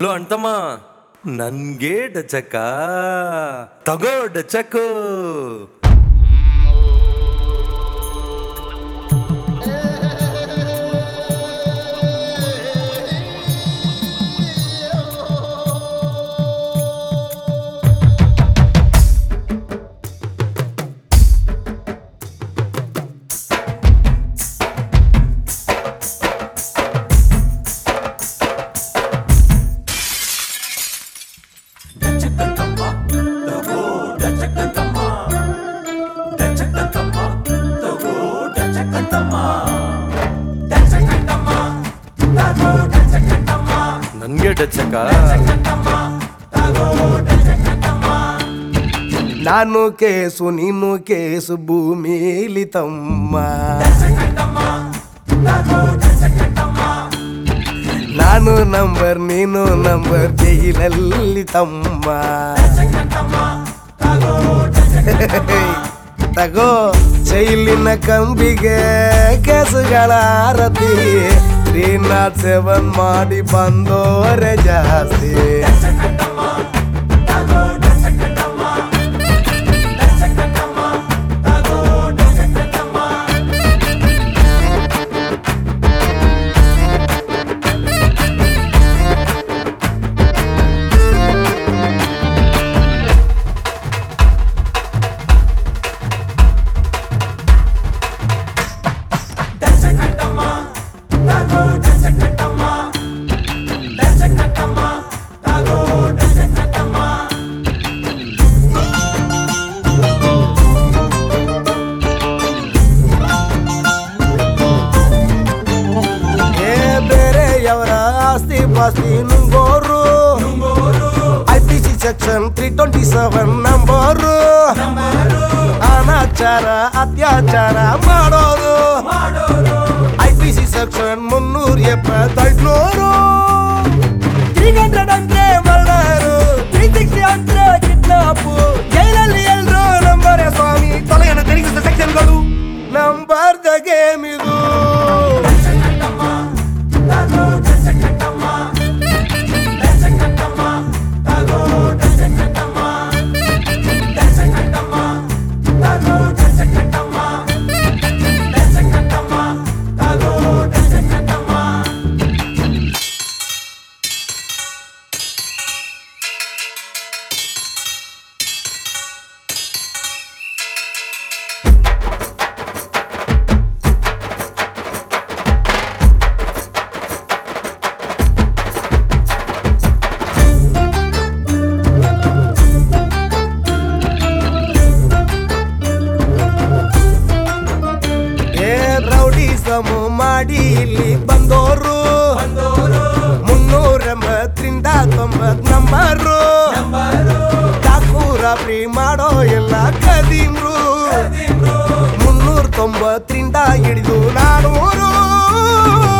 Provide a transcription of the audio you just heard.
low ಅಣ್ತಮ್ಮ ನನ್ಗೆ ಡಚಕ ತಗೋ ಡಚಕು ನನ್ಗೆ ಡಚಕ ನಾನು ಕೇಸು ನೀನು ಕೇಸು ಭೂಮಿಲಿ ತಮ್ಮ ನಾನು ನಂಬರ್ ನೀನು ನಂಬರ್ ಜೈಲಲ್ಲಿ ತಮ್ಮ ತಗೋ ಜೈಲಿನ ಕಂಬಿಗೆ ಕೇಸುಗಳ ಆರತಿ ತ್ರೀ ನಾಟ್ ಸೆವೆನ್ ಮಾಡಿ ಬಂದೋರೆ ಜಾಸ್ತಿ ಏ ಬೇರೆಯವರ ಆಸ್ತಿ ಪಾಸ್ತಿ ನುಂಗೋರು I P C section three twenty seven number ಅನಾಚಾರ ಅತ್ಯಾಚಾರ ಮಾಡೋರು ಐ ಪಿ ಸಿ ಸೆಕ್ಷನ್ ಮುನ್ನೂರ ಎಪ್ಪತ್ತೈದ್ನೂರು ತ್ರೀ ಹಂಡ್ರೆಡ್ ಅಂದ್ರೆ ಮರ್ಡರು ತ್ರೀ ಸಿಕ್ಸ್ಟಿ ಅಂದ್ರೆ ಕಿಡ್ನಾಪು ಜೈಲಲ್ಲಿ ಎಲ್ರು ನಂಬರೇ ಸ್ವಾಮಿ ತೊಲೆಯನ್ನು ತಿರುಗಿಸಿದ ಸೆಕ್ಷನ್ಗಳು ನಂಬರ್ ದ ಗೇಮ್ ಇದು ಏ ರೌಡಿ ಸಮು ಮಾಡಿ ಇಲ್ಲಿ ಬಂದೋರು ಮುನ್ನೂರ ಎಂಬತ್ತರಿಂದ ತೊಂಬತ್ ನಂಬರು ಠಾಕೂರ ಮಾಡೋ ಎಲ್ಲ ಕದೀಮ್ರು ಮುನ್ನೂರ ತೊಂಬತ್ತರಿಂದ ಹಿಡಿದು ನಾನೂರು